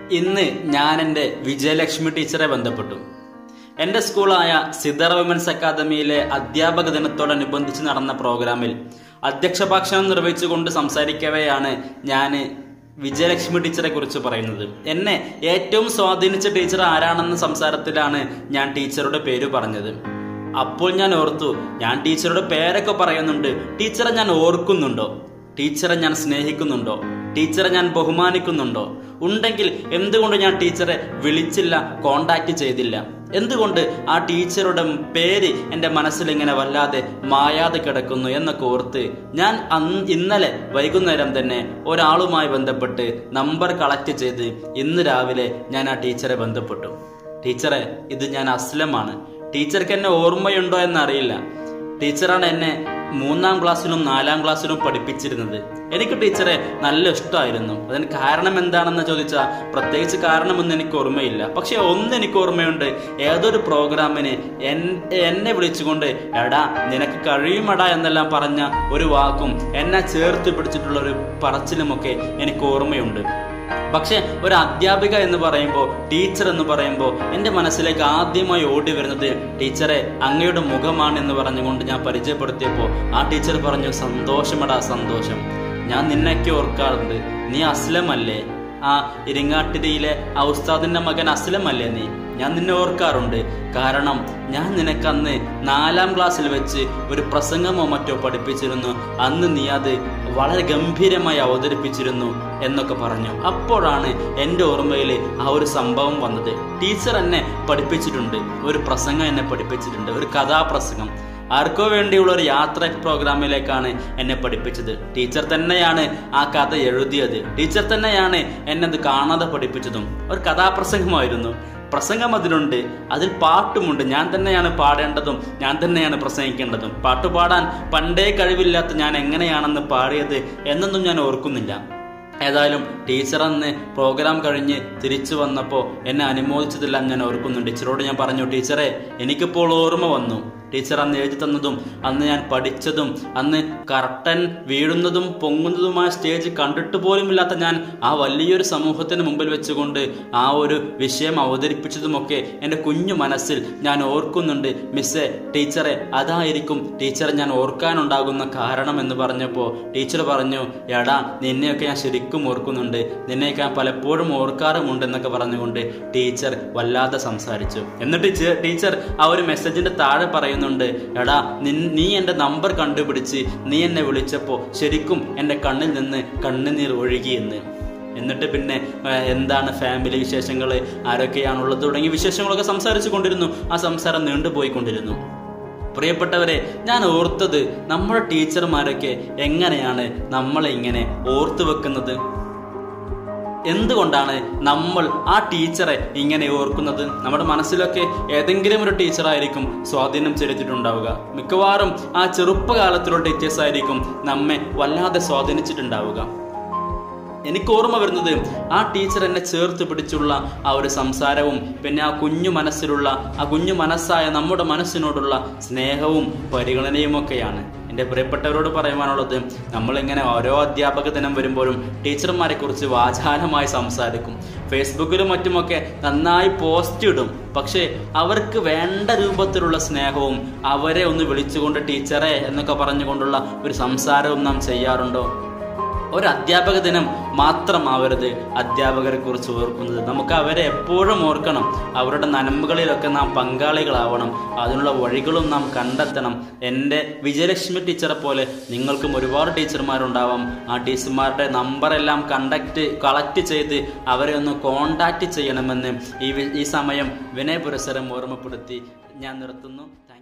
ഇന്ന് ഞാൻ എൻ്റെ വിജയലക്ഷ്മി ടീച്ചറെ ബന്ധപ്പെട്ടു എൻ്റെ സ്കൂളായ സിദർ വിമൻസ് അക്കാദമിയിലെ അധ്യാപക ദിനത്തോടനുബന്ധിച്ച് നടന്ന പ്രോഗ്രാമിൽ അധ്യക്ഷ ഭാഷണം നിർവഹിച്ചുകൊണ്ട് സംസാരിക്കവെയാണ് ഞാൻ വിജയലക്ഷ്മി ടീച്ചറെ കുറിച്ച് പറയുന്നത് എന്നെ ഏറ്റവും സ്വാധീനിച്ച ടീച്ചർ ആരാണെന്ന സംസാരത്തിലാണ് ഞാൻ ടീച്ചറുടെ പേര് പറഞ്ഞത് അപ്പോൾ ഞാൻ ഓർത്തു ഞാൻ ടീച്ചറുടെ പേരൊക്കെ പറയുന്നുണ്ട് ടീച്ചറെ ഞാൻ ഓർക്കുന്നുണ്ടോ ടീച്ചറെ ഞാൻ സ്നേഹിക്കുന്നുണ്ടോ ടീച്ചറെ ഞാൻ ബഹുമാനിക്കുന്നുണ്ടോ ഉണ്ടെങ്കിൽ എന്തുകൊണ്ട് ഞാൻ ടീച്ചറെ വിളിച്ചില്ല കോണ്ടാക്ട് ചെയ്തില്ല എന്തുകൊണ്ട് ആ ടീച്ചറുടെ പേര് എൻ്റെ മനസ്സിൽ ഇങ്ങനെ വല്ലാതെ മായാതെ കിടക്കുന്നു എന്നൊക്കെ ഓർത്ത് ഞാൻ അന്ന് ഇന്നലെ വൈകുന്നേരം തന്നെ ഒരാളുമായി ബന്ധപ്പെട്ട് നമ്പർ കളക്ട് ചെയ്ത് ഇന്ന് രാവിലെ ഞാൻ ആ ടീച്ചറെ ബന്ധപ്പെട്ടു ടീച്ചറെ ഇത് ഞാൻ അസ്ലമാണ് ടീച്ചർക്ക് എന്നെ ഓർമ്മയുണ്ടോ എന്നറിയില്ല ടീച്ചറാണ് എന്നെ മൂന്നാം ക്ലാസ്സിലും നാലാം ക്ലാസ്സിലും പഠിപ്പിച്ചിരുന്നത് എനിക്ക് ടീച്ചറെ നല്ല ഇഷ്ടമായിരുന്നു അതിന് കാരണം എന്താണെന്ന് ചോദിച്ചാൽ പ്രത്യേകിച്ച് കാരണമൊന്നും എനിക്ക് ഓർമ്മയില്ല പക്ഷെ ഒന്ന് എനിക്ക് ഓർമ്മയുണ്ട് ഏതൊരു പ്രോഗ്രാമിന് എൻ- എന്നെ വിളിച്ചുകൊണ്ട് എടാ നിനക്ക് കഴിയുമടാ എന്നെല്ലാം പറഞ്ഞ ഒരു വാക്കും എന്നെ ചേർത്ത് പിടിച്ചിട്ടുള്ള ഒരു പറച്ചിലുമൊക്കെ എനിക്ക് ഓർമ്മയുണ്ട് പക്ഷെ ഒരു അധ്യാപിക എന്ന് പറയുമ്പോൾ ടീച്ചർ എന്ന് പറയുമ്പോൾ എൻ്റെ മനസ്സിലേക്ക് ആദ്യമായി ഓടി വരുന്നത് ടീച്ചറെ അങ്ങയുടെ മുഖമാണ് എന്ന് പറഞ്ഞുകൊണ്ട് ഞാൻ പരിചയപ്പെടുത്തിയപ്പോൾ ആ ടീച്ചർ പറഞ്ഞു സന്തോഷമടാ സന്തോഷം ഞാൻ നിന്നൊക്കെ ഓർക്കാറുണ്ട് നീ അസ്ലമല്ലേ ആ ഇരിങ്ങാട്ടിരിയിലെ ആ ഉസ്താദിന്റെ മകൻ അസ്ലമല്ലേ നീ ഞാൻ നിന്നെ ഓർക്കാറുണ്ട് കാരണം ഞാൻ നിനക്കന്ന് നാലാം ക്ലാസ്സിൽ വെച്ച് ഒരു പ്രസംഗമോ മറ്റോ പഠിപ്പിച്ചിരുന്നു അന്ന് നീ അത് വളരെ ഗംഭീരമായി അവതരിപ്പിച്ചിരുന്നു എന്നൊക്കെ പറഞ്ഞു അപ്പോഴാണ് എൻ്റെ ഓർമ്മയിൽ ആ ഒരു സംഭവം വന്നത് ടീച്ചർ എന്നെ പഠിപ്പിച്ചിട്ടുണ്ട് ഒരു പ്രസംഗം എന്നെ പഠിപ്പിച്ചിട്ടുണ്ട് ഒരു കഥാപ്രസംഗം ആർക്കോ വേണ്ടിയുള്ള ഒരു യാത്ര പ്രോഗ്രാമിലേക്കാണ് എന്നെ പഠിപ്പിച്ചത് ടീച്ചർ തന്നെയാണ് ആ കഥ എഴുതിയത് ടീച്ചർ തന്നെയാണ് എന്നെ അത് കാണാതെ പഠിപ്പിച്ചതും ഒരു കഥാപ്രസംഗമായിരുന്നു പ്രസംഗം അതിലുണ്ട് അതിൽ പാട്ടുമുണ്ട് ഞാൻ തന്നെയാണ് പാടേണ്ടതും ഞാൻ തന്നെയാണ് പ്രസംഗിക്കേണ്ടതും പാട്ട് പാടാൻ പണ്ടേ കഴിവില്ലാത്ത ഞാൻ എങ്ങനെയാണെന്ന് പാടിയത് എന്നൊന്നും ഞാൻ ഓർക്കുന്നില്ല ഏതായാലും ടീച്ചർ അന്ന് പ്രോഗ്രാം കഴിഞ്ഞ് തിരിച്ചു വന്നപ്പോൾ എന്നെ അനുമോദിച്ചതെല്ലാം ഞാൻ ഓർക്കുന്നുണ്ട് ടീച്ചറോട് ഞാൻ പറഞ്ഞു ടീച്ചറെ എനിക്കിപ്പോൾ ഓർമ്മ വന്നു ടീച്ചർ അന്ന് എഴുതി തന്നതും അന്ന് ഞാൻ പഠിച്ചതും അന്ന് കർട്ടൻ വീഴുന്നതും പൊങ്ങുന്നതുമായ സ്റ്റേജ് കണ്ടിട്ട് പോലുമില്ലാത്ത ഞാൻ ആ വലിയൊരു സമൂഹത്തിന് മുമ്പിൽ വെച്ചുകൊണ്ട് ആ ഒരു വിഷയം അവതരിപ്പിച്ചതുമൊക്കെ എൻ്റെ കുഞ്ഞു മനസ്സിൽ ഞാൻ ഓർക്കുന്നുണ്ട് മിസ്സേ ടീച്ചറെ അതായിരിക്കും ടീച്ചറെ ഞാൻ ഓർക്കാനുണ്ടാകുന്ന കാരണം എന്ന് പറഞ്ഞപ്പോൾ ടീച്ചർ പറഞ്ഞു എടാ നിന്നെയൊക്കെ ഞാൻ ശരിക്കും ഓർക്കുന്നുണ്ട് നിന്നെയൊക്കെ ഞാൻ പലപ്പോഴും ഓർക്കാറുമുണ്ട് എന്നൊക്കെ പറഞ്ഞുകൊണ്ട് ടീച്ചർ വല്ലാതെ സംസാരിച്ചു എന്നിട്ട് ചെ- ടീച്ചർ ആ ഒരു മെസ്സേജിന്റെ താഴെ പറയുന്നുണ്ട് എടാ നിൻ- നീ എൻ്റെ നമ്പർ കണ്ടുപിടിച്ച് നീ എന്നെ വിളിച്ചപ്പോൾ ശരിക്കും എൻ്റെ കണ്ണിൽ നിന്ന് കണ്ണുനീർ ഒഴുകിയെന്ന് എന്നിട്ട് പിന്നെ ആ, എന്താണ് ഫാമിലി വിശേഷങ്ങൾ ആരൊക്കെയാണുള്ളത് തുടങ്ങിയ വിശേഷങ്ങളൊക്കെ സംസാരിച്ചു കൊണ്ടിരുന്നു ആ സംസാരം നീണ്ടുപോയിക്കൊണ്ടിരുന്നു പ്രിയപ്പെട്ടവരെ ഞാൻ ഓർത്തത് നമ്മുടെ ടീച്ചർമാരൊക്കെ എങ്ങനെയാണ് നമ്മളെ ഇങ്ങനെ ഓർത്തു വെക്കുന്നത് എന്തുകൊണ്ടാണ് നമ്മൾ ആ ടീച്ചറെ ഇങ്ങനെ ഓർക്കുന്നത് നമ്മുടെ മനസ്സിലൊക്കെ ഏതെങ്കിലും ഒരു ടീച്ചറായിരിക്കും സ്വാധീനം ചെലുത്തിയിട്ടുണ്ടാവുക മിക്കവാറും ആ ചെറുപ്പകാലത്തിലുള്ള ടീച്ചേഴ്സ് ആയിരിക്കും നമ്മെ വല്ലാതെ സ്വാധീനിച്ചിട്ടുണ്ടാവുക എനിക്ക് ഓർമ്മ വരുന്നത് ആ ടീച്ചർ എന്നെ ചേർത്ത് പിടിച്ചുള്ള ആ ഒരു സംസാരവും പിന്നെ ആ കുഞ്ഞു മനസ്സിലുള്ള ആ കുഞ്ഞു മനസ്സായ നമ്മുടെ മനസ്സിനോടുള്ള സ്നേഹവും പരിഗണനയും ഒക്കെയാണ് എൻ്റെ പ്രിയപ്പെട്ടവരോട് പറയുവാനുള്ളത് നമ്മളിങ്ങനെ ഓരോ അധ്യാപക ദിനം വരുമ്പോഴും ടീച്ചർമാരെ കുറിച്ച് വാചാലമായി സംസാരിക്കും ഫേസ്ബുക്കിലും മറ്റുമൊക്കെ നന്നായി പോസ്റ്റ് ഇടും പക്ഷേ അവർക്ക് വേണ്ട രൂപത്തിലുള്ള സ്നേഹവും അവരെ ഒന്ന് വിളിച്ചുകൊണ്ട് ടീച്ചറെ എന്നൊക്കെ പറഞ്ഞുകൊണ്ടുള്ള ഒരു സംസാരവും നാം ചെയ്യാറുണ്ടോ ഒരു അധ്യാപക ദിനം മാത്രമാവരുത് അധ്യാപകരെ കുറിച്ച് ഓർക്കുന്നത് നമുക്ക് അവരെ എപ്പോഴും ഓർക്കണം അവരുടെ നന്മകളിലൊക്കെ നാം പങ്കാളികളാവണം അതിനുള്ള വഴികളും നാം കണ്ടെത്തണം എൻ്റെ വിജയലക്ഷ്മി ടീച്ചറെ പോലെ നിങ്ങൾക്കും ഒരുപാട് ടീച്ചർമാരുണ്ടാവാം ആ ടീച്ചർമാരുടെ നമ്പറെല്ലാം കണ്ടക്ട് കളക്ട് ചെയ്ത് അവരെ ഒന്ന് കോണ്ടാക്ട് ചെയ്യണമെന്ന് ഈ വി- ഈ സമയം വിനയ പുരസരം ഓർമ്മപ്പെടുത്തി ഞാൻ നിർത്തുന്നു